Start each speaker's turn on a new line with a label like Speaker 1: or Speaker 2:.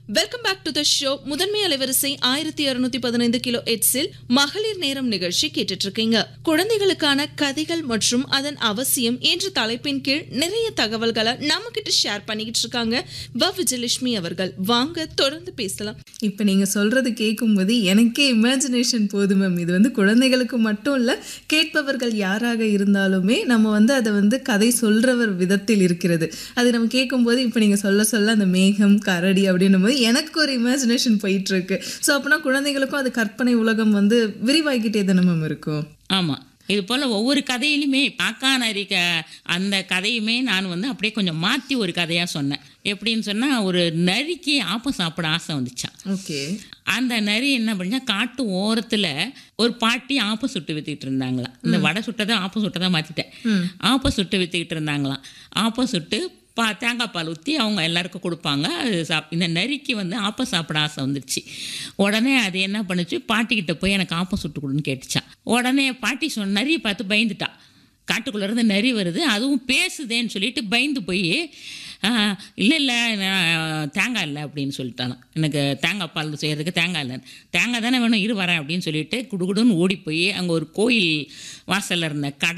Speaker 1: welcome back to the show முதன்மை அலைவரிசை ஆயிரத்தி இருநூத்தி பதினைந்து கிலோ எட்ஸில் மகளிர் நேரம் நிகழ்ச்சி கேட்டுட்டு இருக்கீங்க குழந்தைகளுக்கான கதைகள் மற்றும் அதன் அவசியம் என்ற தலைப்பின் கீழ் நிறைய தகவல்களை நம்ம கிட்ட ஷேர் பண்ணிக்கிட்டு இருக்காங்க வ விஜயலட்சுமி அவர்கள் வாங்க தொடர்ந்து பேசலாம்
Speaker 2: இப்போ நீங்கள் சொல்கிறது கேட்கும்போது எனக்கே இமேஜினேஷன் போதும் மேம் இது வந்து குழந்தைகளுக்கு மட்டும் இல்லை கேட்பவர்கள் யாராக இருந்தாலுமே நம்ம வந்து அதை வந்து கதை சொல்கிறவர் விதத்தில் இருக்கிறது அது நம்ம கேட்கும்போது இப்போ நீங்கள் சொல்ல சொல்ல அந்த மேகம் கரடி அப்படின்னும் போது எனக்கு ஒரு இமேஜினேஷன் போயிட்டுருக்கு ஸோ அப்போனா குழந்தைகளுக்கும் அது கற்பனை உலகம் வந்து விரிவாகிட்டே தானே மேம் இருக்கும்
Speaker 3: ஆமாம் இது போல் ஒவ்வொரு கதையிலுமே காக்கானரி க அந்த கதையுமே நான் வந்து அப்படியே கொஞ்சம் மாற்றி ஒரு கதையாக சொன்னேன் எப்படின்னு சொன்னால் ஒரு நரிக்கு ஆப்பம் சாப்பிட ஆசை வந்துச்சான்
Speaker 2: ஓகே
Speaker 3: அந்த நரி என்ன பண்ணா காட்டு ஓரத்தில் ஒரு பாட்டி ஆப்பம் சுட்டு வித்துக்கிட்டு இருந்தாங்களாம் இந்த வடை சுட்டதை ஆப்பம் சுட்டதை மாற்றிட்டேன் ஆப்பம் சுட்டு வித்துக்கிட்டு இருந்தாங்களாம் ஆப்பம் சுட்டு பா தேங்காய் பால் ஊற்றி அவங்க எல்லாருக்கும் கொடுப்பாங்க அது சாப் இந்த நரிக்கு வந்து ஆப்பம் சாப்பிட ஆசை வந்துருச்சு உடனே அது என்ன பண்ணுச்சு பாட்டிக்கிட்ட போய் எனக்கு ஆப்பம் சுட்டு கொடுன்னு கேட்டுச்சான் உடனே பாட்டி சொன்ன நரியை பார்த்து பயந்துட்டா காட்டுக்குள்ளே இருந்து நரி வருது அதுவும் பேசுதேன்னு சொல்லிட்டு பயந்து போய் இல்லை இல்லை நான் தேங்காய் இல்லை அப்படின்னு சொல்லிட்டாலாம் எனக்கு தேங்காய் பால் செய்கிறதுக்கு தேங்காய் இல்லை தேங்காய் தானே வேணும் இரு வரேன் அப்படின்னு சொல்லிட்டு குடுகுடுன்னு ஓடி போய் அங்கே ஒரு கோயில் வாசலில் இருந்த கடை